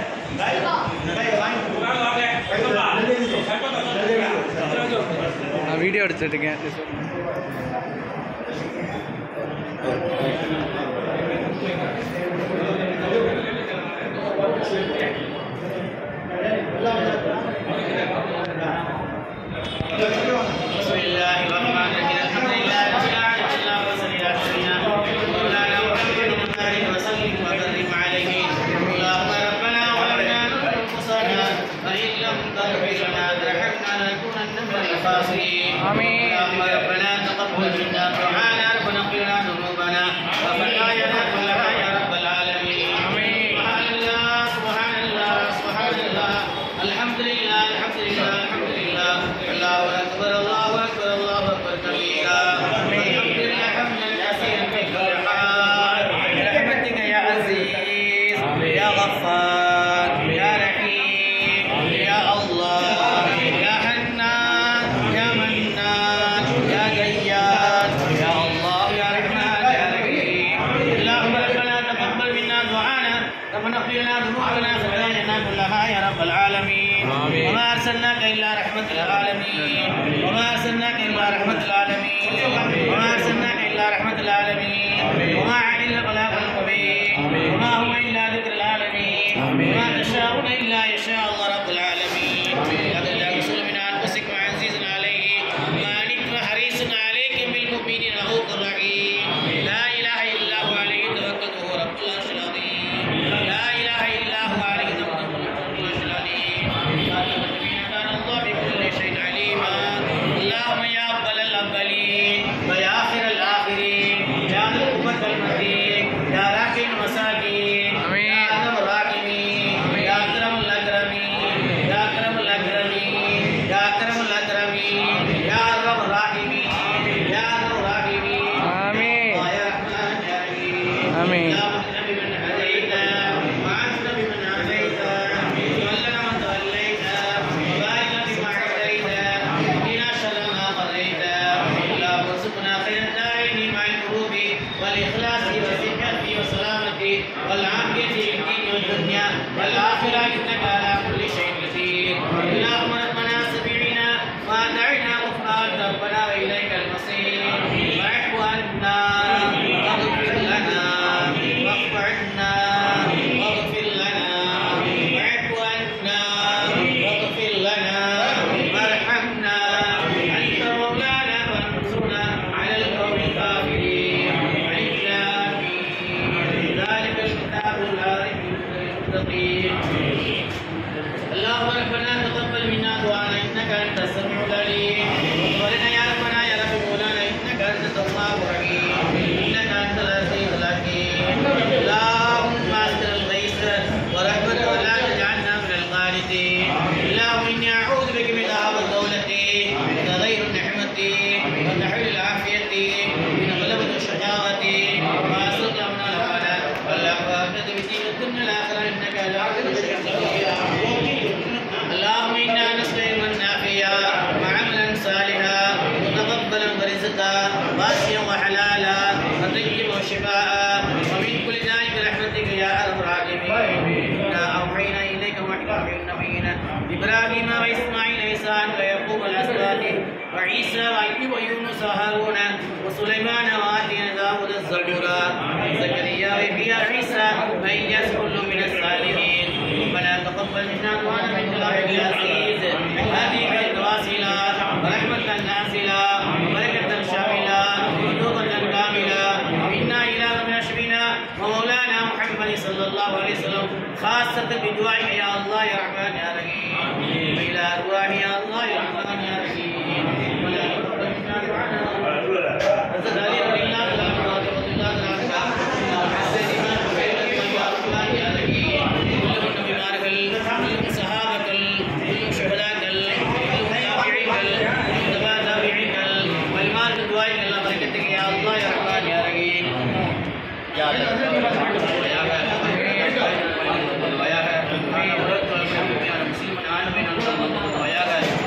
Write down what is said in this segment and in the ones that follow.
நான் வீடியோ எடுத்துட்டு இருக்கேன் بسم الله الرحمن الرحيم الحمد لله رب العالمين اللهم صل على سيدنا مولانا محمد وبارك وسلم وبارك عليه اللهم ربنا ظلمنا انفسنا فان لم تغفر لنا وترحمنا لنكونن من الخاسرين آمين. اللهم ربنا تقبل منا دعانا ربنا اغفر لنا ذنوبنا وخطايانا كلها يا رب العالمين سبحان الله سبحان الله سبحان الله الحمد لله الحمد لله الحمد لله الله اكبر الله اكبر الله اكبر كبيرا الحمد لله حمدا كثيرا في كل حال برحمتك يا عزيز يا غفار يا رحيم يا الله يا حنان يا منان يا ديان يا الله يا رحمن يا رحيم اللهم ربنا تقبل منا دعانا ربنا اغفر لنا ذنوبنا خطايانا كلها يا رب العالمين آمين. وما ارسلناك الا رحمه للعالمين وما ارسلناك الا رحمه العالمين وما ارسلناك الا رحمه العالمين وما علينا بلاغ المبين وما هو الا ذكر العالمين وما تشاءون الا يشاء الله رب العالمين لقد جاء رسول من انفسكم عزيز عليه ما عنتم حريص عليكم بالمؤمنين رؤوف رحيم لا اله الا هو عليه توكلت هو رب العرش العظيم لا اله الا هو عليه توكلت هو رب العرش العظيم كان الله بكل شيء عليما اللهم يا اول الاولين ويا اخر الاخرين يا ذا القوه المتين يا راحم المساكين آمين. يا ارحم الراحمين يا اكرم الاكرمين يا اكرم الاكرمين يا اكرم الاكرمين يا ارحم الراحمين يا ارحم الراحمين آمين. يا رحمن يا رحيم آمين. يا مهدي بمن هديت وعافنا بمن عافيت تولنا من توليت وبارك لنا فيما اعطيت وقنا شر ما قضيت اللهم ارزقنا خير الدارين مع القلوب والاخلاص والصحه والسلامه والعافيه في الدين والدنيا والاخره انك على كل شيء قدير اللهم ربنا سمعنا واطعنا غفرانك ربنا واليك المصير واعف عنا واغفر لنا واعف عنا واغفر لنا واعف عنا واغفر لنا وارحمنا انت مولانا فانصرنا على القوم الكافرين الف لام ميم. ذلك الكتاب لا ريب فيه للمتقين اللهم ربنا تقبل منا دعانا انك انت السميع العليم ولنا يا ربنا يا رب مولانا انك انت التواب الرحيم انك انت العزيز الحكيم اللهم اصدر الغيث ورحمة ولا تجعلنا من القانتين اللهم اني اعوذ بك من ذهاب الدولة وتغير النعمة وتحويل العافية من غلبة الشجاعة واسرق من الغنى والعافية بدين الدنيا الاخرة انك لا كل شيء قدير اللهم انا نسال علما نافعا وعملا صالحا متقبلا ورزقا واسعا وحلالا وطيبا وشفاء ومن كل داء برحمتك يا ارحم الراحمين انا اوحينا اليك وحيا من نبينا ابراهيم واسماعيل واسحاق ويعقوب الاسباط وعيسى وايوب ويونس وهارون وسليمان واتينا داود الزبورا زكريا ويحيى وعيسى والياس كل من الصالحين ربنا تقبل منا دعانا من الله العزيز هذه الواصلة ورحمة نازلة وبركة شاملة ونورا كاملة منا إلى من أشبنا ومولانا محمد صلى الله عليه وسلم خاصة بدعائك يا الله يا رحمن يا رحيم وإلى أرواح يا الله يا رحمن يا رحيم ولا تقبل منا دعانا حسد علي رضي الله تعالى عنه رضي الله تعالى عنه حسد إيمان وخير الإيمان يا رحمن يا رحيم كل நபிமார்கள் குல்லும் சஹாபாக்கள் குல்லும் ஷுஹதாக்கள் குல்லும் தாபிஈன்கள் குல்லும் தபா தாபிஈன்கள் வலிமார்கள் துவாய்கள் எல்லாம் பரக்கத்துக்கு யா அல்லாஹ் யா ரஹ்மான் யா ரஹீம் யா அல்லாஹ் முஸ்லிம் ஆளுமை நல்ல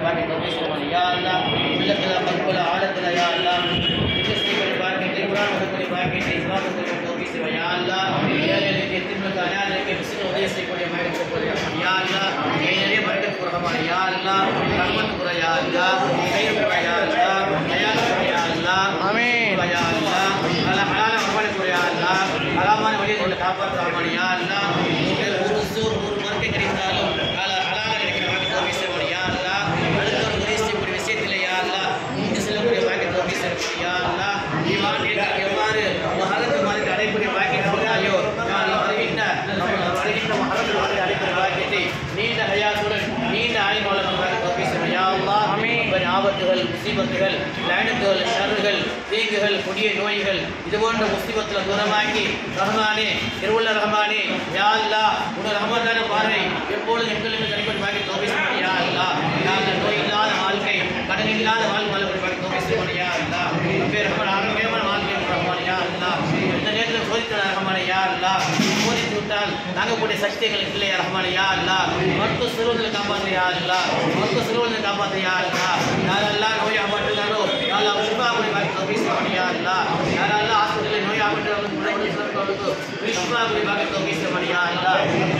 பாக்கி தோப்பி செய்வான் யா அல்லா உள்ளத்துல பண்புல ஆழத்துல யா அல்லா விஜயஸ்ரீகளை பாக்கியத்தை குரான் மதத்தை பாக்கியத்தை இஸ்லாமத்தை தோப்பி செய்வான் யா அல்லா ஏழைகளுக்கு எத்தினுக்கு அனாதைக்கு விசிறு உதவி செய்யக்கூடிய மகிழ்ச்சி போலியா யா அல்லா கை நிறைய பறக்கத் கூறமா யா அல்லா ரஹ்மத் குற யா அல்லா கயிறு குற யா அல்லா தயா குற யா அல்லா ஆமீன். யா அல்லா அல்லா ஹலால ரஹ்மத் குற யா அல்லா ஹலாமான வழியை உள்ள காப்பாற்றாமல் யா அல்லா உங்கள் ஒரு சூர் ஒரு மறுக்கை கிடைத்தாலும் அல்லா ஹலால கிடைக்கிற வாக்கத்தை தோப்பி செய்வான் யா அல்லா அடுத்த ஒரு உதவி செய்யக்கூடிய விஷயத்தில் யா அல்லா முந்தி செல்லக்கூடிய வாக்கத்தை தோப்பி செய்வான் யா அல்லா ஈமான் எங்களுக்கு எவ்வாறு மகரத்து மாதிரி அடையக்கூடிய வாக்கியம் சொல்றாயோ யா அல்லா வருகின்ற நம்ம வருகின்ற மகரத்து மாதிரி அடையக்கூடிய வாக்கியத்தை நீண்ட ஹயாத்துடன் நீண்ட ஆயுள் வளர்க்க தோப்பி செய்வான் யா அல்லா ஆமீன். இப்படி ஆபத்துகள் முசீபத்துகள் லைனத்துகள் ஷர்றுகள் தீங்குகள் கொடிய நோய்கள் இது போன்ற முசீபத்தில் தூரமாக்கி ரஹ்மானே திருவுள்ள ரஹ்மானே யா அல்லா உன் ரஹ்மானான பார்வை எப்பொழுதும் எங்களுக்கு தனிப்பட்டு பாக்கி தோபி செய்வான் யா அல்லா யா அல்லா நோய் இல்லாத வாழ்க்கை கடன் இல்லாத வாழ்க்கை வாழ்க்கை பாக்கி தோபி செய்வான் யா அல்லா அப்பே ரஹ்மான் ஆரோக்கியமான வாழ்க்கை ரஹ்மான் யா அல்லா இந்த நேரத்தில் சோதித்த ரஹ்மான் யா அல்லா சோதித்து விட்டால் தாங்கக்கூடிய சக்தி எங்களுக்கு இல்லையா ரஹ்மான் யா அல்லா மருத்துவ சிறுவர்களை காப்பாற்று யா அல்லா மருத்துவ சிறுவர்களை காப்பாற்று யா அல்லா யாரெல்லாம் நோய் ஆமாட்டுகிறாரோ யாரெல்லாம் சிறுபாபுரி பாக்கி தோபி செய்வான் யா அல்லா யாரெல்லாம் ஆஸ்பத்திரியில் நோய் ஆமாட்டுறவங்களுக்கு உடனே சிறப்பவர்களுக்கு சிறுபாபுரி பாக்கி தோபி செய்வான் யா அல்லா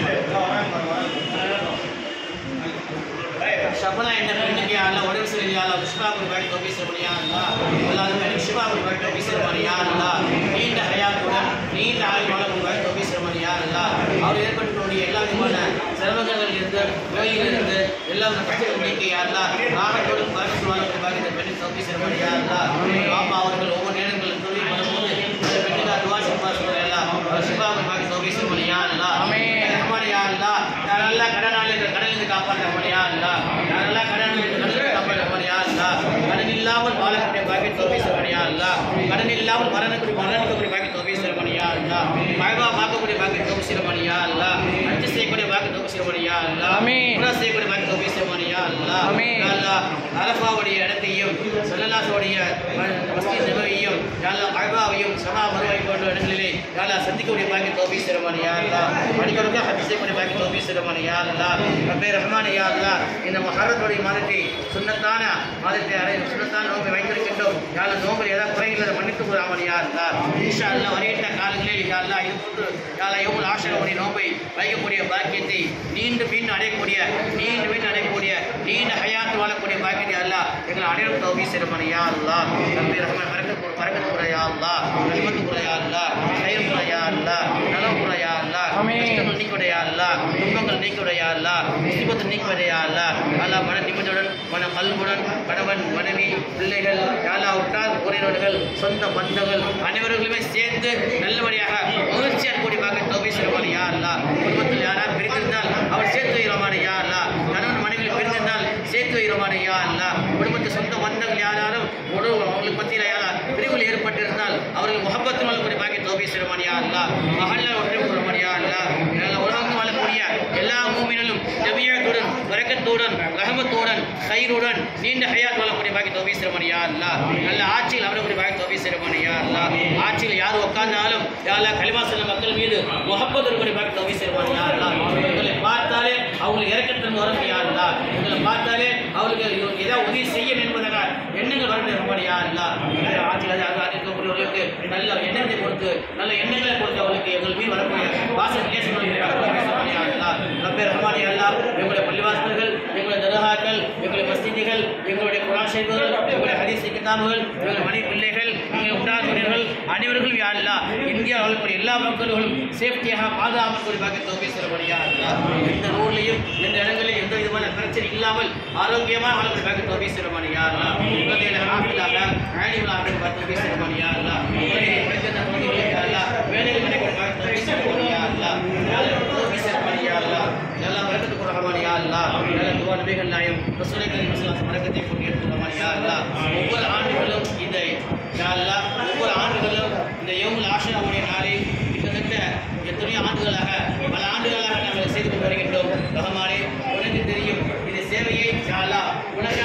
ஷபனா என்ற பெண்ணுக்கு யா அல்லா உடம்பு சரியில்லை யா அல்லா சிறுபாபுரி பாக்கி தோபி செய்வான் யா அல்லா எல்லாரும் எனக்கு சிறுபாபுரி பாக்கி தோபி செய்வான் யா அல்லா நீண்ட ஹயாத்துடன் நீண்ட ஆயுள் வாழக்கூடிய பாக்கி தோபி செய்வான் யா அல்லா அவர் ஏற்பட்டுக்கூடிய எல்லா விதமான சிரமங்களில் இருந்து நோயில் இருந்து எல்லா கஷ்டங்கள் நீக்கி யா அல்லா ராகத்தோடு பாக்கி வாழக்கூடிய பாக்கி இந்த பெண்ணை தோப்பி செய்வான் யா அல்லா பாப்பா அவர்கள் ஒவ்வொரு நேரங்களில் தொழில் பண்ணும்போது அந்த பெண்ணுக்கு அதுவா சிப்பா சொல்ல எல்லாம் சிப்பாவை பாக்கி தோப்பி செய்வான் யா அல்லா ஆமென். ரஹ்மான் யா அல்லா யாரெல்லாம் கடனாளிகள் கடலிருந்து காப்பாற்ற யா அல்லா யாரெல்லாம் கடனாளிகள் கடலிருந்து காப்பாற்ற யா அல்லா கடன் இல்லாமல் வாழக்கூடிய பாக்கிய தோப்பி செய்வான் யா அல்லா கடன் இல்லாமல் மரணக்கூடிய மரணிக்கக்கூடிய பாக்கிய தோப்பி செய்வான் யா அல்லா மழவா பார்க்கக்கூடிய பாக்கிய தோப்பி செய்வான் யா அல்லா அஞ்சு செய்யக்கூடிய பாக்கிய தோப்பி செய்வான் யா அல்லா ஆமென். உம்ரா செய்யக்கூடிய பாக்கிய தோப்பி செய்வான் யா அல்லா ஆமென். யா அல்லா அரபாவுடைய இடத்தையும் சொல்லலாசோடைய மஸ்ஜித் நபவியும் யாழ்லா அழ்வாவையும் சமா மருவை போன்ற இடங்களிலே யாழ்லா சந்திக்கக்கூடிய பாக்கி தோபி சிறுவன் யாழ்லா மணிக்கொடுக்க ஹத்தி செய்யக்கூடிய பாக்கி தோபி சிறுவன் யாழ்லா ரப்பே ரஹ்மான் யாழ்லா இந்த மஹரத்துடைய மாதத்தை சுண்ணத்தான மாதத்தை அடை சுண்ணத்தான நோக்கை வைத்திருக்கின்றோம் யாழ்லா நோக்கில் ஏதாவது குறைகளை மன்னித்து கூறாமல் யாழ்லா ஈஷா அல்லா வரையிட்ட காலங்களில் யாழ்லா இது போன்று யாழ்லா எவ்வளவு ஆசிரியருடைய நோக்கை வைக்கக்கூடிய பாக்கியத்தை நீண்டு மீன் அடையக்கூடிய நீண்டு மீன் அடையக்கூடிய நீண்ட ஹயாத்து வாழக்கூடிய பாக்கியத்தை அல்லா எங்களை அடையாளம் தோபி சிறுமன் யா அல்லா ரப்பி ரஹ்மான் பரக்கத் குர- பரக்கத் குர யா அல்லா ரஹ்மத் குர யா அல்லா கயிறு குர யா அல்லா நலம் குர யா அல்லா ஆமென். கஷ்டங்கள் நீக்குடைய யா அல்லா துன்பங்கள் நீக்குடைய யா அல்லா முசிபத்து நீக்குடைய யா அல்லா அல்லா மன நிம்மதியுடன் மன கல்வுடன் கணவன் மனைவி பிள்ளைகள் யாலா உற்றார் உறவினர்கள் சொந்த பந்தங்கள் அனைவர்களுமே சேர்ந்து நல்லபடியாக மகிழ்ச்சியாக கூடி பார்க்க தோபி சிறுமன் யா அல்லா குடும்பத்தில் யாராவது பிரிந்திருந்தால் அவர் சேர்த்து வைக்கிறமான யா அல்லா கணவன் மனைவி பிரிந்திருந்தால் சேர்த்து வைக்கிறமான யா அல்லா குடும்பத்து சொந்த பந்தங்கள் யாராலும் உடல் அவங்களுக்கு மத்தியில் யாரா பிரிவுகள் ஏற்பட்டிருந்தால் அவர்கள் முகப்பத்து வாழக்கூடிய பாக்கிய தோபி சிறுமன் யா அல்லா மகள்ல ஒற்றை கூறமான யா அல்லா எல்லா உலகம் வாழக்கூடிய எல்லா மூமினும் ஜபியத்துடன் வரக்கத்துடன் ரஹமத்துடன் கயிறுடன் நீண்ட ஹயாத் வாழக்கூடிய பாக்கி தோபி சிறுமன் யா அல்லா நல்ல ஆட்சியில் அவரக்கூடிய பாக்கி தோபி சிறுமன் யா அல்லா ஆட்சியில் யார் உட்கார்ந்தாலும் யா அல்லா கலிமா செல்லும் மக்கள் மீது முகப்பத் இருக்கக்கூடிய பாக்கி தோபி சிறுமன் யா அல்லா உங்களை பார்த்தாலே அவங்களுக்கு இறக்கத்தின் வரும் யா அல்லா உங்களை பார்த்தாலே அவங்களுக்கு இவருக்கு ஏதாவது உதவி செய்யும் என்பதாக எண்ணங்கள் வரணும் ரொம்ப யா அல்லா ஆட்சியில் அது இருக்கக்கூடியவர்களுக்கு நல்ல எண்ணத்தை கொடுத்து நல்ல எண்ணங்களை கொடுத்து அவர்களுக்கு எங்கள் மீது வரக்கூடிய வாசல் ரப்பே ரஹ்மானே அல்லா எங்களுடைய பள்ளிவாசல்கள் எங்களுடைய தர்காக்கள் எங்களுடைய மஸ்ஜிதுகள் எங்களுடைய குரான் ஷரீஃபுகள் எங்களுடைய ஹதீஸ் கிதாபுகள் எங்களுடைய மனைவி பிள்ளைகள் எங்களுடைய உண்டாக்குறவர்கள் அனைவர்களும் யா அல்லா இந்தியா வாழக்கூடிய எல்லா மக்களும் சேஃப்டியாக பாதுகாப்பு பாக்க தோப்பி சொல்லப்படியா அல்லா எந்த ஊர்லையும் எந்த இடங்களிலும் எந்த விதமான பிரச்சனை இல்லாமல் ஆரோக்கியமாக வாழக்கூடிய பாக்க தோப்பி சொல்லப்படி யா அல்லா குழந்தைகளை ஹாஃபிலாக ஆலிமுலாக பார்த்து தோப்பி சொல்லப்படி யா அல்லா குழந்தைகளை படிக்கிற குழந்தைகளுக்கு யா அல்லா வேலைகள் கிடைக்கிற பாக்க தோப்பி சொல்லப்படி யா அல்லா தோப்பி சொல்லப்படி யா அல்லா எல்லாம் பறக்கத்துக்கு ரஹமான் யா அல்லா எல்லாம் துவா நபிகள் நாயம் ரசூலுல்லாஹி ஸல்லல்லாஹு பறக்கத்தை கொண்டு ஏற்று ரஹமான் யா அல்லா ஒவ்வொரு ஆண்டுகளும் இந்த யா அல்லா ஒவ்வொரு ஆண்டுகளும் இந்த யோமுல் ஆஷராவுடைய நாளில் கிட்டத்தட்ட எத்தனையோ ஆண்டுகளாக பல ஆண்டுகளாக நாங்கள் செய்து கொண்டு வருகின்றோம் ரஹமானே உனக்கு தெரியும் இந்த சேவையை யா அல்லா உனக்காக செய்கின்ற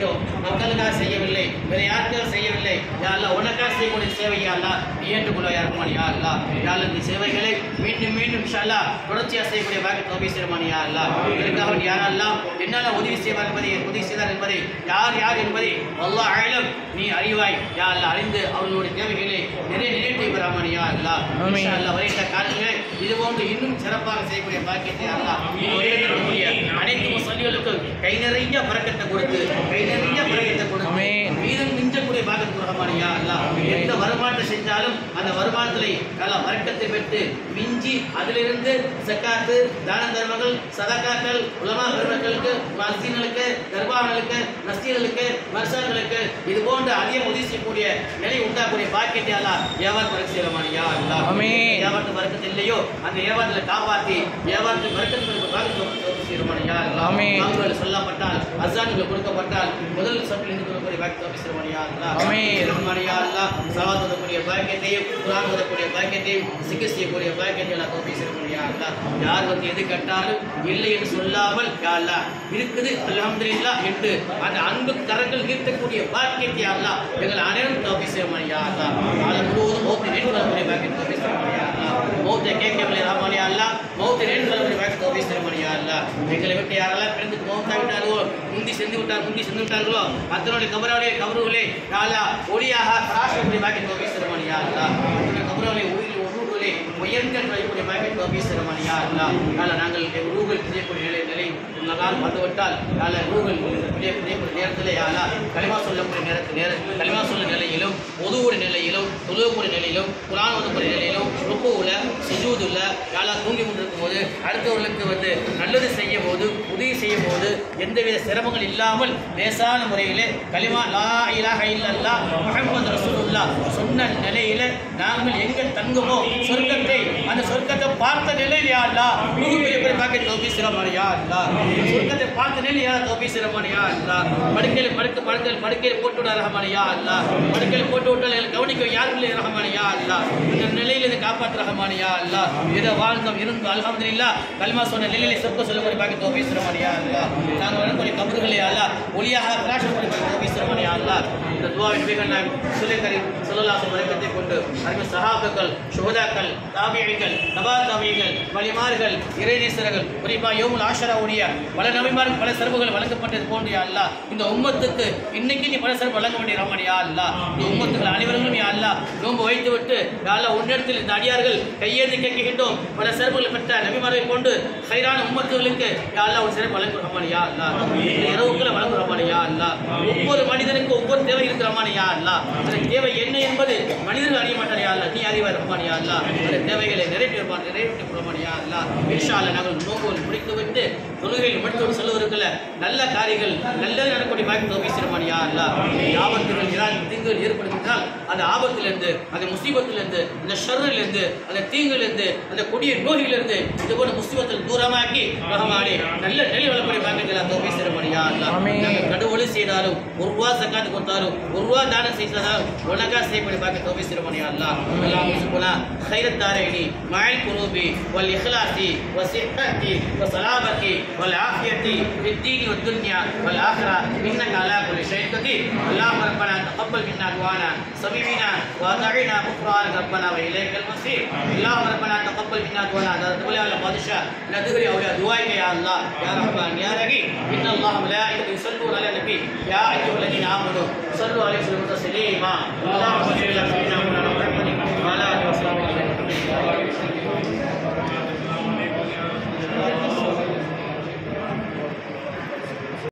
செய்தோம் மக்களுக்காக செய்யவில்லை வேற யாருக்காக செய்யவில்லை யா அல்லாஹ் உனக்காக செய்யக்கூடிய சேவையை அல்லாஹ் நீ ஏற்றுக்கொள்ள ரஹ்மான் யா அல்லாஹ் யா அல்லாஹ் இந்த சேவைகளை மீண்டும் மீண்டும் இன்ஷா அல்லாஹ் தொடர்ச்சியாக செய்யக்கூடிய பாக்கிய தௌபி செய்யமான் யா அல்லாஹ் இதற்காக யார் அல்லாஹ் என்னால் உதவி செய்வார் என்பதை உதவி செய்தார் என்பதை யார் யார் என்பதை அல்லாஹ் அழலம் நீ அறிவாய் யா அல்லாஹ் அறிந்து அவர்களுடைய தேவைகளை நிறைய நிறைவேற்றி பெறாமல் யா அல்லாஹ் ஆமீன். இன்ஷா அல்லாஹ் வருகின்ற காலங்களில் இது போன்று இன்னும் சிறப்பாக செய்யக்கூடிய பாக்கியத்தை அல்லாஹ் நீ உயர்த்தக்கூடிய அனைத்து முசல்லிகளுக்கும் கை நிறைய பறக்கத்தை கொடுத்து கை நிறைய பறக்கத்தை கொடுத்து ஆமீன். மீதம் மிஞ்சக்கூடிய பாக்கியத்தை கொடுக்கமானியா அல்லாஹ் எந்த வருமானத்தை செஞ்சாலும் அந்த வருமானத்திலே நல்ல வர்க்கத்தை பெற்று மிஞ்சி அதிலிருந்து சக்காத்து தான தர்மங்கள் சதக்காக்கள் உலமா பெருமக்களுக்கு மசீன்களுக்கு தர்பார்களுக்கு நசீர்களுக்கு மர்சார்களுக்கு இது போன்ற அதிகம் உதவி செய்யக்கூடிய நிலை உண்டாகக்கூடிய பாக்கியத்தை அல்ல வியாபாரத்து வர்க்க செய்யலாமானியா அல்லா ஆமீன். வியாபாரத்து வர்க்கத்து இல்லையோ அந்த வியாபாரத்தில் காப்பாற்றி வியாபாரத்து வர்க்கத்துக்கு பாக்கியத்தை செய்யலாமானியா அல்லா ஆமீன். வாக்குகள் சொல்லப்பட்டால் அசான்கள் கொடுக்கப்பட்டால் முதல் சட்டில் இருந்து கொடுக்கக்கூடிய பாக்கியத்தை செய்யலாமானியா அல்லா ஆமீன். ரஹ்மானியா அல்லாஹ் சலாத் ஓதக்கூடிய பாக்கியத்தையும் குர்ஆன் ஓதக்கூடிய பாக்கியத்தையும் சிக்கர் செய்யக்கூடிய பாக்கியத்தையும் அல்லாஹ் தௌஃபீக் செய்யக்கூடிய அல்லாஹ் யார் வந்து எது கட்டாலும் இல்லை என்று சொல்லாமல் யா அல்லாஹ் இருக்குது அல்ஹம்துலில்லாஹ் என்று அந்த அன்பு கரங்கள் ஈர்த்தக்கூடிய பாக்கியத்தை அல்லாஹ் எங்கள் அனைவரும் தௌஃபீக் செய்யக்கூடிய அல்லாஹ் காலம் முழுவதும் மௌத்தை நேற்று வரக்கூடிய பாக்கியத்தை தௌஃபீக் செய்யக்கூடிய அல்லாஹ் மௌத்தை கேட்கவில்லை ரஹ்மானியா அல்லாஹ் மௌத்தை நேற்று வரக்கூடிய பாக்கியத்தை தௌஃபீக் செய்யக்கூடிய அல்லாஹ் எங்களை விட்டு யாரெல்லாம் பிறந்து மௌத்தா விட்டார்களோ முந்தி சென்று விட்டார் முந்தி சென்று விட்டார்களோ அத்தனுடைய கபராவுடைய கபறுகளே யாரா ஒளியாக பிராசக்கூடிய பாக்கிய கோபி சிறுமணியா அல்லா அத்தனுடைய கபராவுடைய உயிர் உருவுகளே உயர்ந்த வைக்கக்கூடிய பாக்கிய கோபி சிறுமணியா அல்லா யால நாங்கள் ரூகள் செய்யக்கூடிய நிலை நிலை நாள் வந்துவிட்டால் யால ரூகள் செய்யக்கூடிய நேரத்தில் யாரா களிமா சொல்லக்கூடிய நேரத்தில் நேர களிமா சொல்ல நிலையிலும் பொதுவுடைய நிலையிலும் தொழுவக்கூடிய நிலையிலும் குரான் ஓதக்கூடிய நிலையிலும் ருக்குவுல சுஜூதுல யாரா தூங்கி கொண்டிருக்கும் போது அடுத்தவர்களுக்கு வந்து நல்லது செய்யும் போது உதவி செய்யும் போது எந்தவித சிரமங்கள் இல்லாமல் லேசான முறையிலே கலிமா லா இலாஹ இல்லல்லாஹ் முஹம்மது ரசூலுல்லாஹ் சொன்ன நிலையில நாங்கள் எங்க தங்குமோ சொர்க்கத்தை அந்த சொர்க்கத்தை பார்த்த நிலையில் யா அல்லாஹ் நூறு பெரிய பெரிய பாக்கெட் தௌபி சிரமன் யா அல்லாஹ் சொர்க்கத்தை பார்த்த நிலையில் யா தௌபி சிரமன் யா அல்லாஹ் படுக்கையில் படுக்க படுக்கையில் படுக்கையில் போட்டு விட ரஹமான் யா அல்லாஹ் படுக்கையில் போட்டு விட்டால் எங்களை கவனிக்க யாரும் இல்லை ரஹமான் யா அல்லாஹ் இந்த நிலையில் இதை காப்பாற்ற ரஹமான் யா அல்லாஹ் இதை வாழ்ந்தோம் இருந்தோம் அல்ஹம்துலில்லாஹ் கலிமா சொன்ன நிலையிலே சொர்க்க சொல்லக்கூடிய பாக்கெட் தௌபி சிரமன் யா அல்லாஹ் நாங்கள் வரக்கூடிய கபறுகளை அல்லாஹ் ஒளியாக பிரகாசக்கூடிய பாக்கெட் தௌபி சிரமன் யா அல்லாஹ் இந்த துவாவின் மிக நான் சுலைக்கரி சொல்லலாசம் வழக்கத்தை கொண்டு அருமை சஹாபுக்கள் சுகதாக்கள் தாபியங்கள் தபா தாபியங்கள் வலிமார்கள் இறைநேசர்கள் குறிப்பாக யோமுல் ஆஷரா உடைய பல நபிமார்கள் பல சிறப்புகள் வழங்கப்பட்டது போன்று யா அல்லாஹ் இந்த உம்மத்துக்கு இன்னைக்கு நீ பல சிறப்பு வழங்க வேண்டிய ரமணி யா அல்லாஹ் இந்த உம்மத்துகள் அனைவரும் யா அல்லாஹ் நோன்பு வைத்து விட்டு யா அல்லாஹ் உன்னிடத்தில் இந்த அடியார்கள் கையேந்தி கேட்கின்றோம் பல சிறப்புகளை பெற்ற நபிமாரை கொண்டு ஹைரான உம்மத்துகளுக்கு யா அல்லாஹ் ஒரு சிறப்பு வழங்கும் ரமணி யா அல்லாஹ் இந்த இரவுக்குள்ள வழங்கும் ரமணி யா அல்லாஹ் ஒவ்வொரு மனிதனுக்கும் ஒவ்வொரு தேவை இருக்கிற ரமணி யா அல்லாஹ் அந்த தேவை என்ன என்பது மனிதர்கள் அறிய மாட்டார் யா அல்லாஹ் நீ அறிவார் ரஹ்மான் யா அல்லாஹ் அந்த தேவைகளை நிறைவேற்றுவான் நிறைவேற்றி ரஹ்மான் யா அல்லாஹ் இன்ஷா அல்லாஹ் நாங்கள் நோன்புகள் முடித்து விட்டு தொழுகையில் மட்டும் சொல்லுவதற்குள்ள நல்ல காரியங்கள் நல்லது நடக்கக்கூடிய பாக்கி தோபி சிறுமான் யா அல்லாஹ் ஆபத்துகள் இரால் தீங்குகள் ஏற்படுத்தினால் அந்த ஆபத்திலிருந்து அந்த முசீபத்திலிருந்து அந்த ஷர்ரிலிருந்து அந்த தீங்கிலிருந்து அந்த கொடிய நோயிலிருந்து இது போன்ற முசீபத்தில் தூரமாக்கி ரஹ்மானே நல்ல நிலை வளர்ப்படைய பாக்கியத்தில் தோபி சிறுமான் யா அல்லாஹ் ஆமீன். நாங்கள் கடவுளை செய்தாலும் ஒரு ரூபா சக்காத்து கொடுத்தாலும் ஒரு ரூபா தானம் செய்தாலும் உனக்கா செய்யப்படி பார்க்க தோபி சிறுமணி அல்லா எல்லாம் முசுகுனா خيرت دارين مع القلوب والإخلاص والصحة والسلامة والعافية في الدين والدنيا والآخرة إنك على كل شيء قدير اللهم ربنا تقبل منا دعانا سمعنا وأطعنا غفرانك ربنا وإليك المصير اللهم ربنا تقبل منا دعانا تقبل على بادشاہ ندغري أولياء دعائك يا الله يا رحمن يا رحيم إن الله ملائكته يصلون على النبي يا أيها الذين آمنوا صلوا عليه وسلم تسليما اللهم صل على سيدنا